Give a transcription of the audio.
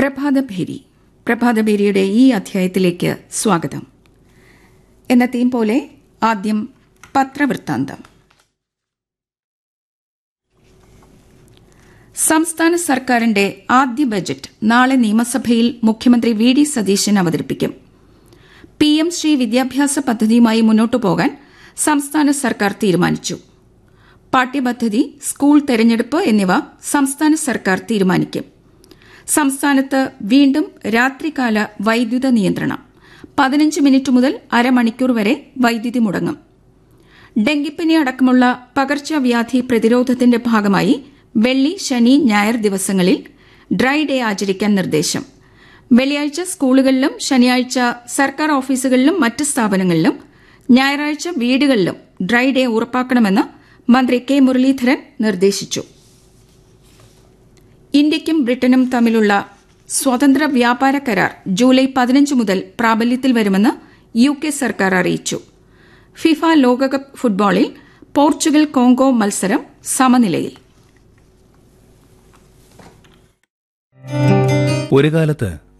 പ്രഭാതഭേരി പ്രഭാതഭേരിയുടെ ഈ അധ്യായത്തിലേക്ക് സ്വാഗതം എന്നത്തെയും പോലെ ആദ്യം പത്രവൃത്താന്തം സംസ്ഥാന സർക്കാരിന്റെ ആദ്യ ബജറ്റ് നാളെ നിയമസഭയിൽ മുഖ്യമന്ത്രി വി ഡി സതീശൻ അവതരിപ്പിക്കും പി എം ശ്രീ വിദ്യാഭ്യാസ പദ്ധതിയുമായി മുന്നോട്ടു പോകാൻ സംസ്ഥാന സർക്കാർ തീരുമാനിച്ചു പാഠ്യപദ്ധതി സ്കൂൾ തെരഞ്ഞെടുപ്പ് എന്നിവ സംസ്ഥാന സർക്കാർ തീരുമാനിക്കും സംസ്ഥാനത്ത് വീണ്ടും രാത്രികാല വൈദ്യുത നിയന്ത്രണം പതിനഞ്ച് മിനിറ്റ് മുതൽ അരമണിക്കൂർ വരെ വൈദ്യുതി മുടങ്ങും ഡെങ്കിപ്പനി അടക്കമുള്ള പകർച്ചവ്യാധി പ്രതിരോധത്തിന്റെ ഭാഗമായി വെള്ളി ശനി ഞായർ ദിവസങ്ങളിൽ ഡ്രൈ ഡേ ആചരിക്കാൻ നിർദ്ദേശം വെള്ളിയാഴ്ച സ്കൂളുകളിലും ശനിയാഴ്ച സർക്കാർ ഓഫീസുകളിലും മറ്റ് സ്ഥാപനങ്ങളിലും ഞായറാഴ്ച വീടുകളിലും ഡ്രൈ ഡേ ഉറപ്പാക്കണമെന്ന് മന്ത്രി കെ മുരളീധരൻ നിർദ്ദേശിച്ചു ഇന്ത്യയ്ക്കും ബ്രിട്ടനും തമ്മിലുള്ള സ്വതന്ത്ര വ്യാപാര കരാർ ജൂലൈ പതിനഞ്ച് മുതൽ പ്രാബല്യത്തിൽ വരുമെന്ന് യു കെ സർക്കാർ അറിയിച്ചു ഫിഫ ലോകകപ്പ് ഫുട്ബോളിൽ പോർച്ചുഗൽ കോങ്കോ മത്സരം സമനിലയിൽ ഒരു കാലത്ത്